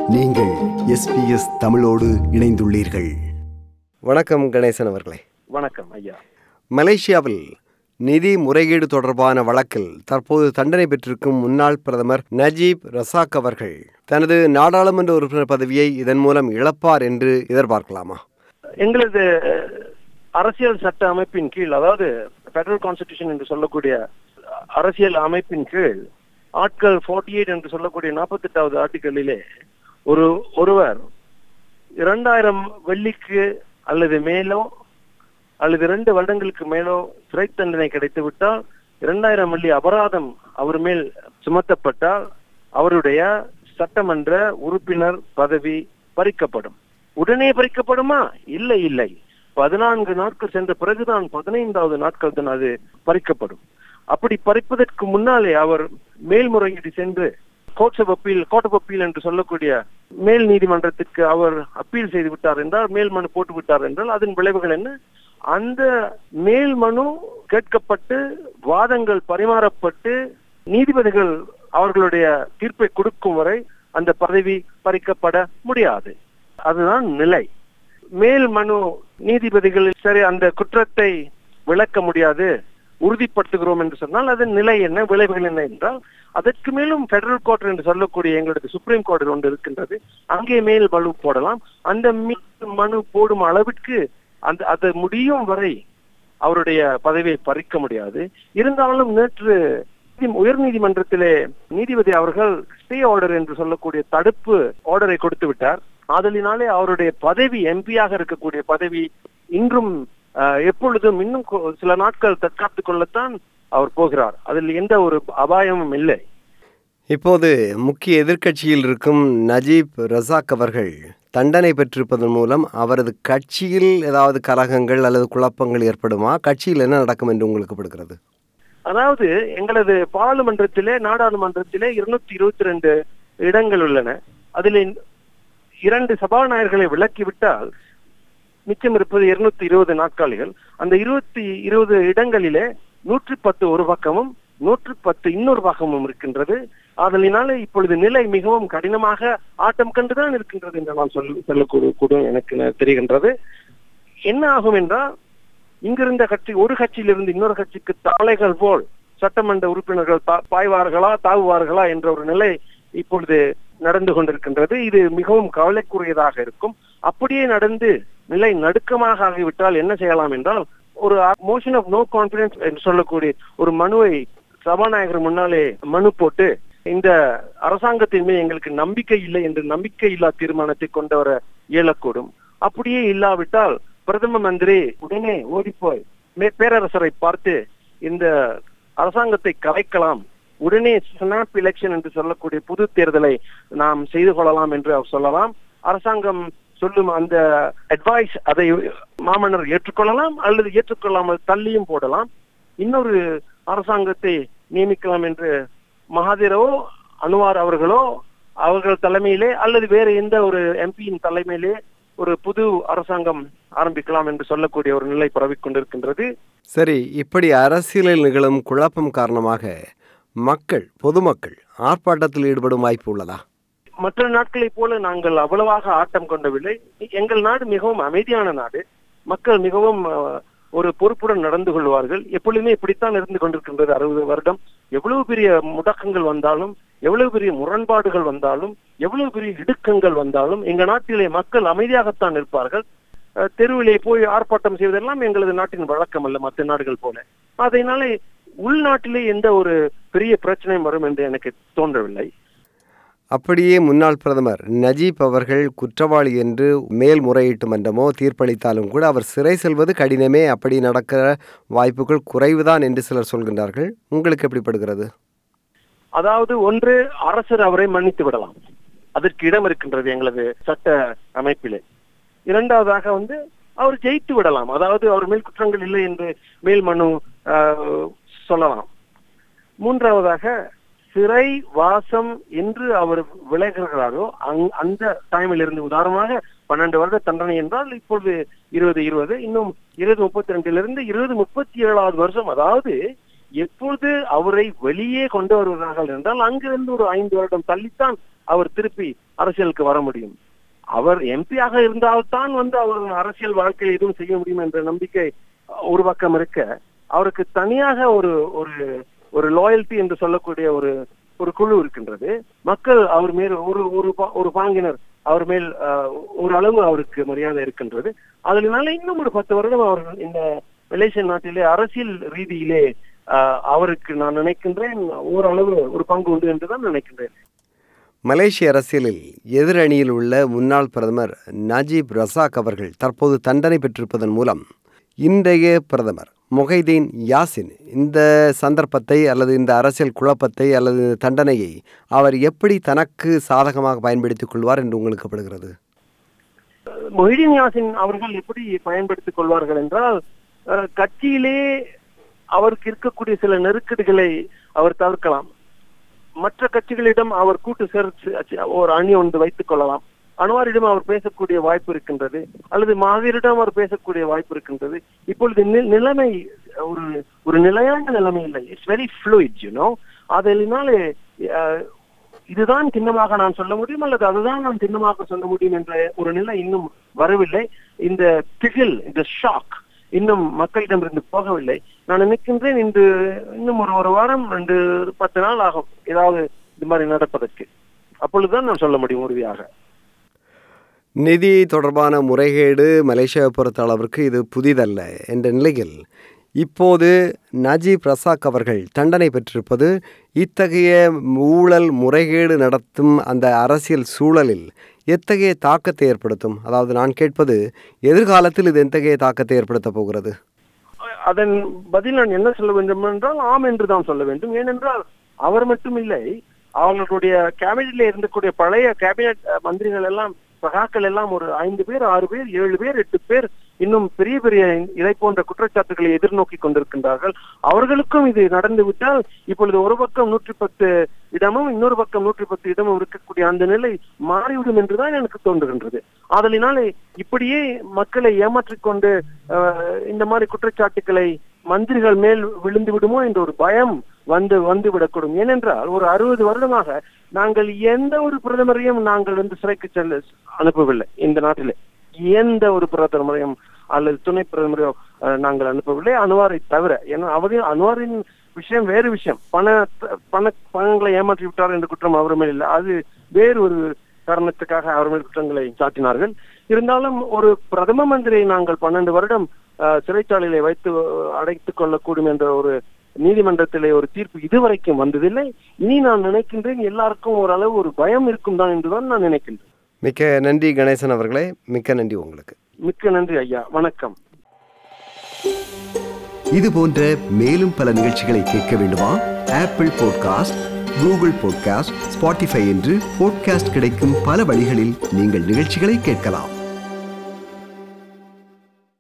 நீங்கள் எஸ்பிஎஸ் தமிழோடு இணைந்துள்ளீர்கள் வணக்கம் கணேசன் அவர்களே வணக்கம் ஐயா மலேசியாவில் நிதி முறைகேடு தொடர்பான வழக்கில் தற்போது தண்டனை பெற்றிருக்கும் முன்னாள் பிரதமர் நஜீப் ரசாக் அவர்கள் தனது நாடாளுமன்ற உறுப்பினர் பதவியை இதன் மூலம் இழப்பார் என்று எதிர்பார்க்கலாமா எங்களது அரசியல் சட்ட அமைப்பின் கீழ் அதாவது பெடரல் கான்ஸ்டிடியூஷன் என்று சொல்லக்கூடிய அரசியல் அமைப்பின் கீழ் ஆட்கள் 48 எயிட் என்று சொல்லக்கூடிய நாற்பத்தெட்டாவது ஆர்டிகளிலே ஒரு ஒருவர் இரண்டாயிரம் வெள்ளிக்கு அல்லது மேலோ அல்லது இரண்டு வருடங்களுக்கு மேலோ சிறை தண்டனை கிடைத்து விட்டால் இரண்டாயிரம் வெள்ளி அபராதம் அவர் மேல் சுமத்தப்பட்டால் அவருடைய சட்டமன்ற உறுப்பினர் பதவி பறிக்கப்படும் உடனே பறிக்கப்படுமா இல்லை இல்லை பதினான்கு நாட்கள் சென்ற பிறகுதான் பதினைந்தாவது நாட்கள் தான் அது பறிக்கப்படும் அப்படி பறிப்பதற்கு முன்னாலே அவர் மேல்முறையீடு சென்று courts of appeal court of appeal என்று சொல்லக்கூடிய மேல் நீதிமன்றத்திற்கு அவர் அப்பீல் செய்து விட்டார் என்றால் மேல் மனு போட்டு விட்டார் என்றால் அதன் விளைவுகள் என்ன அந்த மேல் மனு கேட்கப்பட்டு வாதங்கள் பரிமாறப்பட்டு நீதிபதிகள் அவர்களுடைய தீர்ப்பை கொடுக்கும் வரை அந்த பதவி பறிக்கப்பட முடியாது அதுதான் நிலை மேல் மனு நீதிபதிகள் சரி அந்த குற்றத்தை விளக்க முடியாது உறுதிப்படுத்துகிறோம் என்று சொன்னால் அதன் நிலை என்ன விளைவுகள் என்ன என்றால் அதற்கு மேலும் பெடரல் கோர்ட் என்று சொல்லக்கூடிய எங்களது சுப்ரீம் கோர்ட் ஒன்று இருக்கின்றது அங்கே மேல் மனு போடலாம் அந்த மேல் மனு போடும் அளவிற்கு அந்த அது முடியும் வரை அவருடைய பதவியை பறிக்க முடியாது இருந்தாலும் நேற்று உயர் நீதிமன்றத்திலே நீதிபதி அவர்கள் ஸ்டே ஆர்டர் என்று சொல்லக்கூடிய தடுப்பு ஆர்டரை கொடுத்து விட்டார் ஆதலினாலே அவருடைய பதவி எம்பியாக இருக்கக்கூடிய பதவி இன்றும் அஹ், எப்பொழுதும் இன்னும் கொ- சில நாட்கள் தற்காத்துக் கொள்ளத்தான் அவர் போகிறார் அதில் எந்த ஒரு அபாயமும் இல்லை இப்போது முக்கிய எதிர்க்கட்சியில் இருக்கும் நஜீப் ரசாக் அவர்கள் தண்டனை பெற்றிருப்பதன் மூலம் அவரது கட்சியில் ஏதாவது கலகங்கள் அல்லது குழப்பங்கள் ஏற்படுமா கட்சியில் என்ன நடக்கும் என்று உங்களுக்கு படுகிறது அதாவது எங்களது பாராளுமன்றத்திலே நாடாளுமன்றத்திலே இருநூத்தி இருபத்தி ரெண்டு இடங்கள் உள்ளன அதில் இரண்டு சபாநாயகர்களை விலக்கிவிட்டால் மிச்சம் இருப்பது இருநூத்தி இருபது நாட்காலிகள் அந்த இருபத்தி இருபது இடங்களிலே நூற்றி பத்து ஒரு பக்கமும் நூற்றி பத்து இன்னொரு பக்கமும் இருக்கின்றது ஆதலினால இப்பொழுது நிலை மிகவும் கடினமாக ஆட்டம் கண்டுதான் இருக்கின்றது என்று நான் சொல்ல சொல்லக்கூட கூட எனக்கு தெரிகின்றது என்ன ஆகும் என்றால் இங்கிருந்த கட்சி ஒரு கட்சியிலிருந்து இன்னொரு கட்சிக்கு தலைகள் போல் சட்டமன்ற உறுப்பினர்கள் பா- பாய்வார்களா தாவுவார்களா என்ற ஒரு நிலை இப்பொழுது நடந்து கொண்டிருக்கின்றது இது மிகவும் கவலைக்குரியதாக இருக்கும் அப்படியே நடந்து நிலை நடுக்கமாக ஆகிவிட்டால் என்ன செய்யலாம் என்றால் ஒரு மோஷன் ஆஃப் நோ கான்பிடன்ஸ் என்று சொல்லக்கூடிய ஒரு மனுவை சபாநாயகர் முன்னாலே மனு போட்டு இந்த அரசாங்கத்தின் மீது எங்களுக்கு நம்பிக்கை இல்லை என்று நம்பிக்கை இல்லா தீர்மானத்தை கொண்டு வர இயலக்கூடும் அப்படியே இல்லாவிட்டால் பிரதம மந்திரி உடனே ஓடிப்போய் மே- பேரரசரை பார்த்து இந்த அரசாங்கத்தை கலைக்கலாம் உடனே ஸ்னாப் எலெக்ஷன் என்று சொல்லக்கூடிய புது தேர்தலை நாம் செய்து கொள்ளலாம் என்று அவர் சொல்லலாம் அரசாங்கம் சொல்லும் அந்த அட்வைஸ் அதை மாமன்னர் ஏற்றுக்கொள்ளலாம் அல்லது ஏற்றுக்கொள்ளாமல் தள்ளியும் போடலாம் இன்னொரு அரசாங்கத்தை நியமிக்கலாம் என்று மகாதீரோ அனுவார் அவர்களோ அவர்கள் தலைமையிலே அல்லது வேற எந்த ஒரு எம்பியின் தலைமையிலே ஒரு புது அரசாங்கம் ஆரம்பிக்கலாம் என்று சொல்லக்கூடிய ஒரு நிலை பரவிக் கொண்டிருக்கின்றது சரி இப்படி அரசியலில் நிகழும் குழப்பம் காரணமாக மக்கள் பொதுமக்கள் ஆர்ப்பாட்டத்தில் ஈடுபடும் வாய்ப்பு உள்ளதா மற்ற நாட்களைப் போல நாங்கள் அவ்வளவாக ஆட்டம் கொண்டவில்லை எங்கள் நாடு மிகவும் அமைதியான நாடு மக்கள் மிகவும் அஹ், ஒரு பொறுப்புடன் நடந்து கொள்வார்கள் எப்பொழுதுமே இப்படித்தான் இருந்து கொண்டிருக்கின்றது அறுபது வருடம் எவ்வளவு பெரிய முடக்கங்கள் வந்தாலும் எவ்வளவு பெரிய முரண்பாடுகள் வந்தாலும் எவ்வளவு பெரிய இடுக்கங்கள் வந்தாலும் எங்க நாட்டிலே மக்கள் அமைதியாகத்தான் இருப்பார்கள் அஹ், தெருவிலே போய் ஆர்ப்பாட்டம் செய்வதெல்லாம் எங்களது நாட்டின் வழக்கம் அல்ல மற்ற நாடுகள் போல அதனால உள்நாட்டிலே எந்த ஒரு பெரிய பிரச்சனையும் வரும் என்று எனக்கு தோன்றவில்லை அப்படியே முன்னாள் பிரதமர் நஜீப் அவர்கள் குற்றவாளி என்று மேல்முறையீட்டு மன்றமோ தீர்ப்பளித்தாலும் கூட அவர் சிறை செல்வது கடினமே அப்படி நடக்கிற வாய்ப்புகள் குறைவுதான் என்று சிலர் சொல்கின்றார்கள் உங்களுக்கு எப்படிப்படுகிறது அதாவது ஒன்று அரசர் அவரை மன்னித்து விடலாம் அதற்கு இடம் இருக்கின்றது எங்களது சட்ட அமைப்பிலே இரண்டாவதாக வந்து அவர் ஜெயித்து விடலாம் அதாவது அவர் மேல் குற்றங்கள் இல்லை என்று மேல் மனு ஆஹ், சொல்லலாம் மூன்றாவதாக சிறை வாசம் என்று அவர் விலகுகிறாரோ அங்- அந்த டைமில் இருந்து உதாரணமாக பன்னெண்டு வருட தண்டனை என்றால் இப்பொழுது இருபது இருபது இன்னும் இருபது முப்பத்தி ரெண்டிலிருந்து இருபது முப்பத்தி ஏழாவது வருஷம் அதாவது எப்பொழுது அவரை வெளியே கொண்டு வருகிறார்கள் என்றால் அங்கிருந்து ஒரு ஐந்து வருடம் தள்ளித்தான் அவர் திருப்பி அரசியலுக்கு வர முடியும் அவர் எம்பியாக இருந்தால்தான் வந்து அவர் அரசியல் வாழ்க்கையில் எதுவும் செய்ய முடியும் என்ற நம்பிக்கை ஒரு பக்கம் இருக்க அவருக்கு தனியாக ஒரு ஒரு ஒரு லாயல்டி என்று சொல்லக்கூடிய ஒரு ஒரு குழு இருக்கின்றது மக்கள் அவர் மேல் ஒரு ஒரு பா- ஒரு பாங்கினர் அவர் மேல் ஆஹ், ஒரு அளவு அவருக்கு மரியாதை இருக்கின்றது அதனால இன்னும் ஒரு பத்து வருடம் அவர் இந்த மலேசிய நாட்டிலே அரசியல் ரீதியிலே ஆஹ், அவருக்கு நான் நினைக்கின்றேன் ஓரளவு ஒரு பங்கு உண்டு என்றுதான் நினைக்கின்றேன் மலேசிய அரசியலில் எதிரணியில் உள்ள முன்னாள் பிரதமர் நஜீப் ரசாக் அவர்கள் தற்போது தண்டனை பெற்றிருப்பதன் மூலம் இன்றைய பிரதமர் மொஹைதீன் யாசின் இந்த சந்தர்ப்பத்தை அல்லது இந்த அரசியல் குழப்பத்தை அல்லது இந்த தண்டனையை அவர் எப்படி தனக்கு சாதகமாக பயன்படுத்திக் கொள்வார் என்று உங்களுக்கு படுகிறது மொஹிதீன் யாசின் அவர்கள் எப்படி பயன்படுத்திக் கொள்வார்கள் என்றால் அஹ், கட்சியிலே அவருக்கு இருக்கக்கூடிய சில நெருக்கடிகளை அவர் தவிர்க்கலாம் மற்ற கட்சிகளிடம் அவர் கூட்டு சேர்த்து ஒரு அணி ஒன்று வைத்துக் கொள்ளலாம் அன்வாரிடம் அவர் பேசக்கூடிய வாய்ப்பு இருக்கின்றது அல்லது மகாவீரிடம் அவர் பேசக்கூடிய வாய்ப்பு இருக்கின்றது இப்பொழுது நி- நிலைமை ஒரு ஒரு நிலையான நிலைமை இல்லை இட்ஸ் வெரி ஃப்ளூயிட் யூனோ அதனாலே அஹ், இதுதான் சின்னமாக நான் சொல்ல முடியும் அல்லது அதுதான் நான் சின்னமாக சொல்ல முடியும் என்ற ஒரு நிலை இன்னும் வரவில்லை இந்த திகில் இந்த ஷாக் இன்னும் மக்களிடமிருந்து போகவில்லை நான் நினைக்கின்றேன் இன்று இன்னும் ஒரு ஒரு வாரம் ரெண்டு பத்து நாள் ஆகும் ஏதாவது இது மாதிரி நடப்பதற்கு அப்பொழுதுதான் நான் சொல்ல முடியும் உறுதியாக நிதி தொடர்பான முறைகேடு மலேசியாவை பொறுத்த அளவிற்கு இது புதிதல்ல என்ற நிலையில் இப்போது நஜீப் ரசாக் அவர்கள் தண்டனை பெற்றிருப்பது இத்தகைய ஊழல் முறைகேடு நடத்தும் அந்த அரசியல் சூழலில் எத்தகைய தாக்கத்தை ஏற்படுத்தும் அதாவது நான் கேட்பது எதிர்காலத்தில் இது எத்தகைய தாக்கத்தை ஏற்படுத்தப் போகிறது அதன் பதில் நான் என்ன சொல்ல வேண்டும் என்றால் ஆம் என்று தான் சொல்ல வேண்டும் ஏனென்றால் அவர் மட்டும் இல்லை அவர்களுடைய கேபினெட்ல இருந்தக்கூடிய பழைய கேபினெட் அஹ், மந்திரிகள் எல்லாம் சகாக்கள் எல்லாம் ஒரு ஐந்து பேர் ஆறு பேர் ஏழு பேர் எட்டு பேர் இன்னும் பெரிய பெரிய இதை போன்ற குற்றச்சாட்டுகளை எதிர்நோக்கி கொண்டிருக்கின்றார்கள் அவர்களுக்கும் இது நடந்து விட்டால் இப்பொழுது ஒரு பக்கம் நூற்றி பத்து இடமும் இன்னொரு பக்கம் நூற்றி பத்து இடமும் இருக்கக்கூடிய அந்த நிலை மாறிவிடும் என்றுதான் எனக்கு தோன்றுகின்றது ஆதலினாலே இப்படியே மக்களை ஏமாற்றிக் கொண்டு அஹ், இந்த மாதிரி குற்றச்சாட்டுகளை மந்திரிகள் மேல் விழுந்து விடுமோ என்ற ஒரு பயம் வந்து வந்து விடக்கூடும் ஏனென்றால் ஒரு அறுபது வருடமாக நாங்கள் எந்த ஒரு பிரதமரையும் நாங்கள் வந்து சிறைக்கு செல்ல அனுப்பவில்லை இந்த நாட்டிலே எந்த ஒரு பிரதமரையும் அல்லது துணை பிரதமரையோ அஹ், நாங்கள் அனுப்பவில்லை அனுவாரை தவிர ஏன்னா அவரையும் அனுவாரின் விஷயம் வேறு விஷயம் பண பண பணங்களை ஏமாற்றி விட்டார் என்ற குற்றம் அவர் மேல் இல்லை அது வேறு ஒரு காரணத்துக்காக அவர் மேல் குற்றங்களை சாட்டினார்கள் இருந்தாலும் ஒரு பிரதம மந்திரியை நாங்கள் பன்னெண்டு வருடம் அஹ், சிறைச்சாலையிலே வைத்து அஹ், அடைத்துக் கொள்ளக்கூடும் என்ற ஒரு நீதிமன்றத்திலே ஒரு தீர்ப்பு இதுவரைக்கும் வந்ததில்லை இனி நான் நினைக்கின்றேன் எல்லாருக்கும் ஓரளவு ஒரு பயம் இருக்கும் தான் என்றுதான் நான் நினைக்கின்றேன் மிக்க நன்றி கணேசன் அவர்களே மிக்க நன்றி உங்களுக்கு மிக்க நன்றி ஐயா வணக்கம் இது போன்ற மேலும் பல நிகழ்ச்சிகளை கேட்க வேண்டுமா Apple podcast Google podcast Spotify என்று பாட்காஸ்ட் கிடைக்கும் பல வழிகளில் நீங்கள் நிகழ்ச்சிகளை கேட்கலாம்